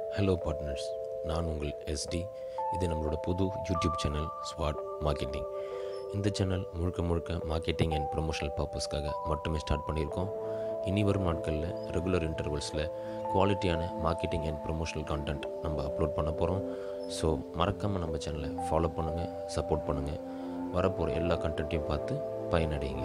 hello partners நான் உங்கள் ST இது நம்மளோட புது யூடியூப் சேனல் ஸ்வாட் மார்க்கெட்டிங் இந்த சேனல் முழுக்க முழுக்க மார்க்கெட்டிங் அண்ட் ப்ரொமோஷனல் பர்பஸ்க்காக மட்டுமே ஸ்டார்ட் பண்ணியிருக்கோம் இனி வரும் நாட்களில் ரெகுலர் இன்டர்வல்ஸில் குவாலிட்டியான மார்க்கெட்டிங் அண்ட் ப்ரொமோஷனல் கான்டென்ட் நம்ம அப்லோட் பண்ண போகிறோம் ஸோ மறக்காமல் நம்ம சேனலை ஃபாலோ பண்ணுங்கள் சப்போர்ட் பண்ணுங்கள் வரப்போகிற எல்லா கண்டென்ட்டையும் பார்த்து பயனடைங்க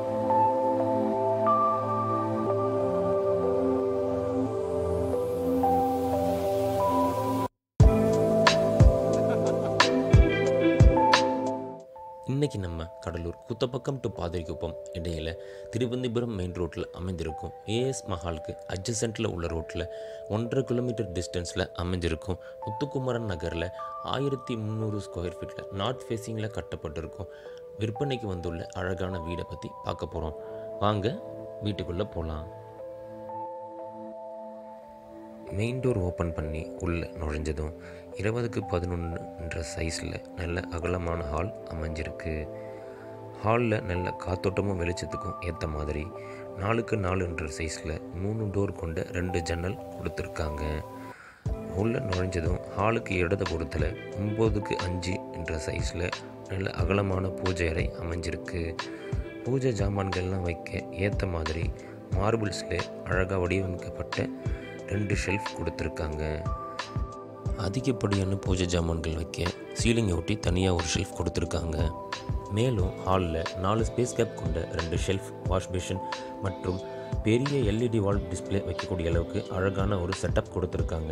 இன்றைக்கி நம்ம கடலூர் குத்தப்பக்கம் டு பாதிரிக்குப்பம் இடையில் திருவந்திபுரம் மெயின் ரோட்டில் அமைந்திருக்கும் ஏஎஸ் மஹாலுக்கு அட்ஜசென்ட்டில் உள்ள ரோட்டில் ஒன்றரை கிலோமீட்டர் டிஸ்டன்ஸில் அமைஞ்சிருக்கும் முத்துக்குமரன் நகரில் ஆயிரத்தி முந்நூறு ஸ்கொயர் ஃபீட்டில் நார்த் ஃபேஸிங்கில் கட்டப்பட்டிருக்கும் விற்பனைக்கு வந்துள்ள அழகான வீடை பற்றி பார்க்க போகிறோம் வாங்க வீட்டுக்குள்ளே போகலாம் மெயின் டோர் ஓப்பன் பண்ணி உள்ளே நுழைஞ்சதும் இருபதுக்கு பதினொன்றுன்ற சைஸில் நல்ல அகலமான ஹால் அமைஞ்சிருக்கு ஹாலில் நல்ல காத்தோட்டமும் வெளிச்சத்துக்கும் ஏற்ற மாதிரி நாலுக்கு நாலுன்ற சைஸில் மூணு டோர் கொண்ட ரெண்டு ஜன்னல் கொடுத்துருக்காங்க உள்ளே நுழைஞ்சதும் ஹாலுக்கு இடது புறத்தில் ஒம்போதுக்கு அஞ்சு என்ற சைஸில் நல்ல அகலமான பூஜை அறை அமைஞ்சிருக்கு பூஜை ஜாமான்கள்லாம் வைக்க ஏற்ற மாதிரி மார்பிள்ஸில் அழகாக வடிவமைக்கப்பட்ட ரெண்டு ஷெல்ஃப் கொடுத்துருக்காங்க அதிகப்படியான பூஜை ஜாமான்கள் வைக்க சீலிங்கை ஒட்டி தனியாக ஒரு ஷெல்ஃப் கொடுத்துருக்காங்க மேலும் ஹாலில் நாலு ஸ்பேஸ் கேப் கொண்ட ரெண்டு ஷெல்ஃப் வாஷ் பேஷன் மற்றும் பெரிய எல்இடி வால் டிஸ்ப்ளே வைக்கக்கூடிய அளவுக்கு அழகான ஒரு செட்டப் கொடுத்துருக்காங்க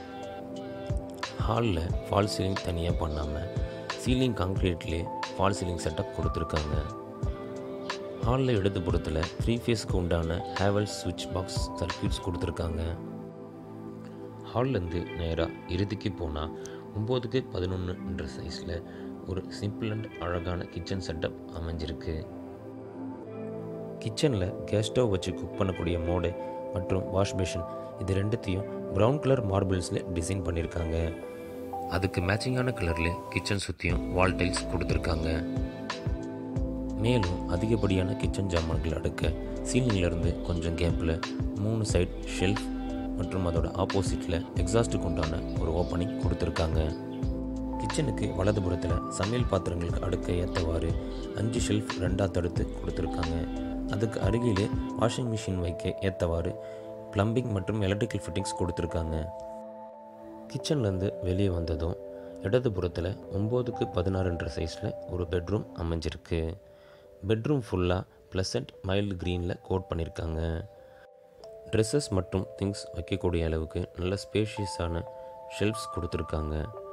ஹாலில் ஃபால் சீலிங் தனியாக பண்ணாமல் சீலிங் காங்க்ரீட்லேயே ஃபால் சீலிங் செட்டப் கொடுத்துருக்காங்க ஹாலில் இடதுபுறத்தில் த்ரீ ஃபேஸ்க்கு உண்டான ஹேவல்ஸ் சுவிட்ச் பாக்ஸ் சர்க்கியூட்ஸ் கொடுத்துருக்காங்க ஹால்லேருந்து நேராக இறுதிக்கு போனால் ஒம்போதுக்கு பதினொன்றுன்ற சைஸில் ஒரு சிம்பிள் அண்ட் அழகான கிச்சன் செட்டப் அமைஞ்சிருக்கு கிச்சனில் கேஸ் ஸ்டவ் வச்சு குக் பண்ணக்கூடிய மோடு மற்றும் வாஷ் பேஷன் இது ரெண்டுத்தையும் ப்ரௌன் கலர் மார்பிள்ஸில் டிசைன் பண்ணியிருக்காங்க அதுக்கு மேட்சிங்கான கலரில் கிச்சன் சுற்றியும் வால் டைல்ஸ் கொடுத்துருக்காங்க மேலும் அதிகப்படியான கிச்சன் ஜாமான்கள் அடுக்க சீலிங்கிலிருந்து கொஞ்சம் கேப்பில் மூணு சைட் ஷெல்ஃப் மற்றும் அதோட ஆப்போசிட்டில் எக்ஸாஸ்ட்டுக்கு உண்டான ஒரு ஓப்பனிங் கொடுத்துருக்காங்க கிச்சனுக்கு வலதுபுறத்தில் சமையல் பாத்திரங்களுக்கு அடுக்க ஏற்றவாறு அஞ்சு ஷெல்ஃப் ரெண்டாக தடுத்து கொடுத்துருக்காங்க அதுக்கு அருகிலே வாஷிங் மிஷின் வைக்க ஏற்றவாறு ப்ளம்பிங் மற்றும் எலக்ட்ரிக்கல் ஃபிட்டிங்ஸ் கொடுத்துருக்காங்க கிச்சன்லேருந்து வெளியே வந்ததும் இடதுபுறத்தில் ஒம்போதுக்கு பதினாறுன்ற சைஸில் ஒரு பெட்ரூம் அமைஞ்சிருக்கு பெட்ரூம் ஃபுல்லாக ப்ளசண்ட் மைல்டு க்ரீனில் கோட் பண்ணியிருக்காங்க ட்ரெஸ்ஸஸ் மற்றும் திங்ஸ் வைக்கக்கூடிய அளவுக்கு நல்ல ஸ்பேஷியஸான ஷெல்ஃப்ஸ் கொடுத்துருக்காங்க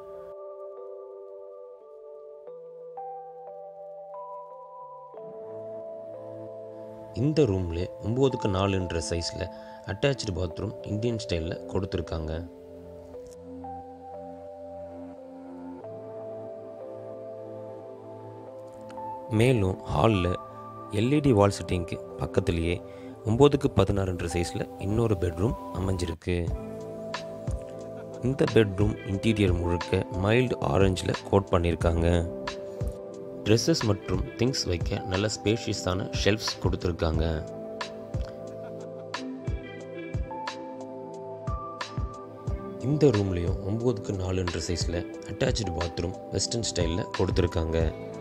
இந்த ரூமில் ஒம்போதுக்கு நாலுன்ற சைஸில் அட்டாச்சு பாத்ரூம் இந்தியன் ஸ்டைலில் கொடுத்துருக்காங்க மேலும் ஹாலில் எல்இடி வால் செட்டிங்க்கு பக்கத்துலேயே ஒம்போதுக்கு பதினாறுன்ற சைஸில் இன்னொரு பெட்ரூம் அமைஞ்சிருக்கு இந்த பெட்ரூம் இன்டீரியர் முழுக்க மைல்டு ஆரஞ்சில் கோட் பண்ணியிருக்காங்க ட்ரெஸ்ஸஸ் மற்றும் திங்ஸ் வைக்க நல்ல ஸ்பேஷியஸான ஷெல்ஃப்ஸ் கொடுத்துருக்காங்க இந்த ரூம்லேயும் ஒம்போதுக்கு நாலுன்ற சைஸில் அட்டாச்சு பாத்ரூம் வெஸ்டர்ன் ஸ்டைலில் கொடுத்துருக்காங்க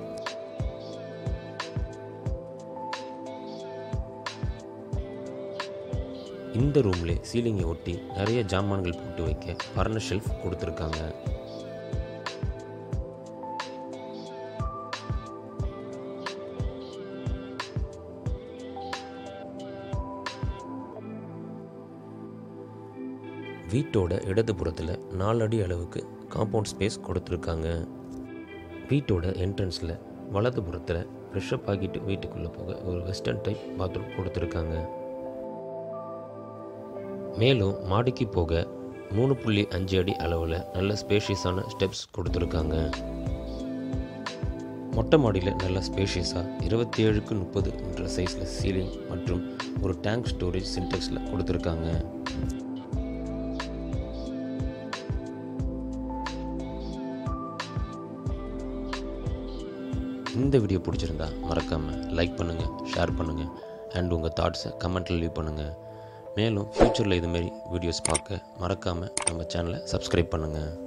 இந்த ரூம்லே சீலிங்கை ஒட்டி நிறைய ஜாமான்கள் போட்டு வைக்க பர்ன ஷெல்ஃப் கொடுத்துருக்காங்க வீட்டோட இடதுபுறத்தில் நாலு அடி அளவுக்கு காம்பவுண்ட் ஸ்பேஸ் கொடுத்துருக்காங்க வீட்டோட என்ட்ரன்ஸில் வலதுபுறத்தில் ஃப்ரெஷ்ஷப் ஆகிட்டு வீட்டுக்குள்ளே போக ஒரு வெஸ்டர்ன் டைப் பாத்ரூம் கொடுத்துருக்காங்க மேலும் மாடிக்கு போக மூணு புள்ளி அஞ்சு அடி அளவில் நல்ல ஸ்பேஷியஸான ஸ்டெப்ஸ் கொடுத்துருக்காங்க மொட்டை மாடியில் நல்ல ஸ்பேஷியஸாக இருபத்தி ஏழுக்கு முப்பது என்ற சைஸில் சீலிங் மற்றும் ஒரு டேங்க் ஸ்டோரேஜ் சின்டெக்ஸில் கொடுத்துருக்காங்க இந்த வீடியோ பிடிச்சிருந்தா மறக்காமல் லைக் பண்ணுங்கள் ஷேர் பண்ணுங்கள் அண்ட் உங்கள் தாட்ஸை கமெண்ட்டில் லீவ் பண்ணுங்கள் மேலும் ஃப்யூச்சரில் இதுமாரி வீடியோஸ் பார்க்க மறக்காமல் நம்ம சேனலை சப்ஸ்கிரைப் பண்ணுங்கள்